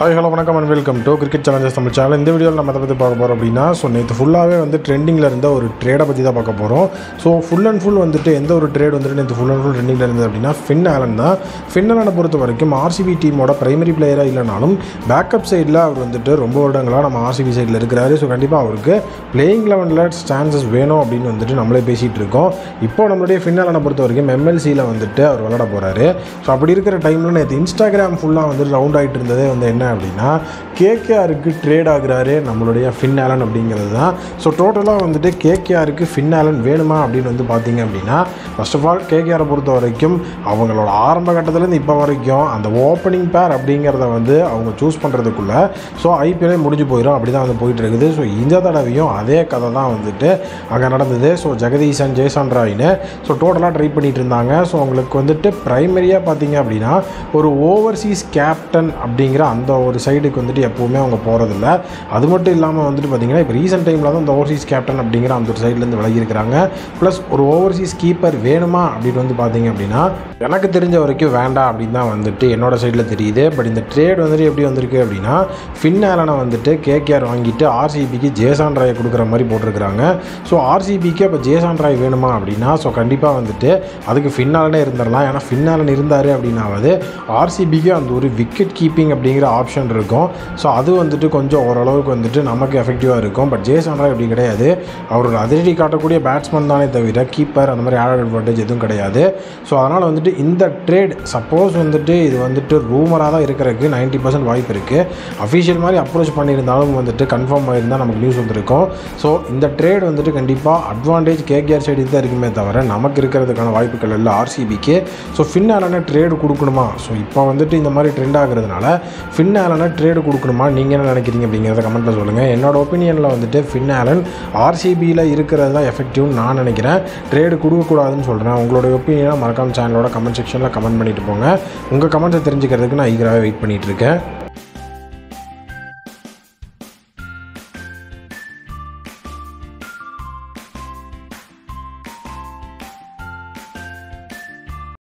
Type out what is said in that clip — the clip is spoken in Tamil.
ஹாய் ஹலோ வணக்கம் and welcome to cricket challenges Tamil channel இந்த வீடியோவில் நம்ம எதை பற்றி பார்க்க போகிறோம் அப்படின்னா ஸோ நேற்று ஃபுல்லாகவே வந்து ட்ரெண்டிங்கில் இருந்த ஒரு ட்ரேடை பற்றி தான் பார்க்க போகிறோம் ஸோ ஃபுல் அண்ட் ஃபுல் வந்துட்டு எந்த ஒரு ட்ரேட் வந்துட்டு நேற்று ஃபுல் அண்ட் ஃபுல் ட்ரெண்டிங்கில் இருந்தது அப்படின்னா ஃபின் ஆலன் தான் ஃபின் ஆலனை பொறுத்த வரைக்கும் ஆர்சிபி டீமோட பிரைமரி பிளேயராக இல்லைனாலும் பேக்கப் சைடில் அவர் வந்துட்டு ரொம்ப வருடங்களாக நம்ம ஆர்சிபி சைடில் இருக்கிறாரு ஸோ கண்டிப்பாக அவருக்கு பிளேயிங் லெவனில் சான்சஸ் வேணும் அப்படின்னு வந்துட்டு நம்மளே பேசிகிட்டு இருக்கோம் இப்போ நம்மளுடைய ஃபின் ஆலனை பொறுத்த வரைக்கும் எம்எல்சியில் வந்துட்டு அவர் விளாட போகிறாரு ஸோ அப்படி இருக்கிற டைமில் நேற்று இன்ஸ்டாகிராம் ஃபுல்லாக வந்துட்டு ரவுண்ட் ஆகிட்டு இருந்ததே வந்து என்ன அப்படின்னா கேகேஆருக்கு ட்ரேட் ஆகுறாரு நம்மளுடைய ஃபின் ஆலன் அப்படிங்கிறது தான் ஸோ டோட்டலாக வந்துட்டு கேகேஆருக்கு ஃபின் ஆலன் வேணுமா அப்படின்னு வந்து பார்த்தீங்க அப்படின்னா ஃபர்ஸ்ட் ஆஃப் ஆல் கேகேஆரை பொறுத்த வரைக்கும் அவங்களோட ஆரம்ப கட்டத்துலேருந்து இப்போ வரைக்கும் அந்த ஓப்பனிங் பேர் அப்படிங்கிறத வந்து அவங்க சூஸ் பண்ணுறதுக்குள்ளே ஸோ ஐபிஎல்லே முடிஞ்சு போயிடும் அப்படி தான் வந்து போயிட்டு இருக்குது ஸோ இந்த தடவையும் அதே கதை தான் வந்துட்டு அங்கே நடந்தது ஸோ ஜெகதீசன் ஜெய்சான் ராயின்னு ஸோ டோட்டலாக ட்ரை பண்ணிட்டு இருந்தாங்க ஸோ அவங்களுக்கு வந்துட்டு ப்ரைமரியாக பார்த்தீங்க அப்படின்னா ஒரு ஓவர்சீஸ் கேப்டன் அப்படிங்கிற அந்த ஒரு சைடுக்கு வந்துட்டு எப்போவுமே அவங்க போகிறதில்ல அது மட்டும் இல்லாமல் வந்துட்டு பார்த்தீங்கன்னா இப்போ ரீசெண்ட் டைமில் தான் இந்த ஓவர்சீஸ் கேப்டன் அப்படிங்கிற அந்த ஒரு சைட்லேருந்து விலகி இருக்கிறாங்க ப்ளஸ் ஒரு ஓவர்சீஸ் கீப்பர் வேணுமா அப்படின்னு வந்து பார்த்தீங்க அப்படின்னா எனக்கு தெரிஞ்ச வரைக்கும் வேண்டாம் அப்படின்னு தான் வந்துட்டு என்னோட சைடில் தெரியுது பட் இந்த ட்ரேட் வந்துட்டு எப்படி வந்திருக்கு அப்படின்னா ஃபின் ஆலனை வந்துட்டு கேகேஆர் வாங்கிட்டு ஆர்சிபிக்கு ஜேசான் ராயை கொடுக்குற மாதிரி போட்டிருக்கிறாங்க ஸோ ஆர்சிபிக்கு அப்போ ஜேசான் ராய் வேணுமா அப்படின்னா ஸோ கண்டிப்பாக வந்துட்டு அதுக்கு ஃபின் ஆலனே இருந்துடலாம் ஏன்னா ஃபின் ஆலன் இருந்தார் அப்படின்னாவது ஆர்சிபிக்கு அந்த ஒரு விக்கெட் கீப்பிங் அப்படிங்கிற ஆப்ஷன் இருக்கும் ஸோ அது வந்துட்டு கொஞ்சம் ஓரளவுக்கு வந்துட்டு நமக்கு எஃபெக்டிவாக இருக்கும் பட் ஜேசன் ராய் அப்படி கிடையாது அவரோட அதிரடி காட்டக்கூடிய பேட்ஸ்மேன் தானே தவிர கீப்பர் அந்த மாதிரி ஆட் அட்வான்டேஜ் எதுவும் கிடையாது ஸோ அதனால் வந்துட்டு இந்த ட்ரேட் சப்போஸ் வந்துட்டு இது வந்துட்டு ரூமராக தான் இருக்கிறதுக்கு நைன்ட்டி பர்சன்ட் வாய்ப்பு இருக்குது அஃபிஷியல் மாதிரி அப்ரோச் பண்ணியிருந்தாலும் வந்துட்டு கன்ஃபார்ம் ஆகிருந்தால் நமக்கு நியூஸ் வந்திருக்கும் ஸோ இந்த ட்ரேட் வந்துட்டு கண்டிப்பாக அட்வான்டேஜ் கேகேஆர் சைடு தான் இருக்குமே தவிர நமக்கு இருக்கிறதுக்கான வாய்ப்புகள் இல்லை ஆர்சிபிக்கு ஸோ ஃபின் ஆலனை ட்ரேடு கொடுக்கணுமா ஸோ இப்போ வந்துட்டு இந்த மாதிரி ட்ரெண்ட் ஆகுறதுனால ஃபின் ஆலனை ட்ரேடு கொடுக்கணுமா நீங்கள் என்ன நினைக்கிறீங்க அப்படிங்கிறத கமெண்ட்டில் சொல்லுங்கள் என்னோட ஒப்பீனியனில் வந்துட்டு ஃபின் ஆலன் ஆர்சிபியில் இருக்கிறது தான் எஃபெக்டிவ்னு நான் நினைக்கிறேன் ட்ரேடு கொடுக்கக்கூடாதுன்னு சொல்கிறேன் உங்களோட ஒப்பீனியனை மறக்காம சேனலோட கமெண்ட் செக்ஷனில் கமெண்ட் பண்ணிட்டு போங்க உங்கள் கமெண்ட்ஸை தெரிஞ்சுக்கிறதுக்கு நான் ஈகராகவே வெயிட் பண்ணிகிட்டு இருக்கேன்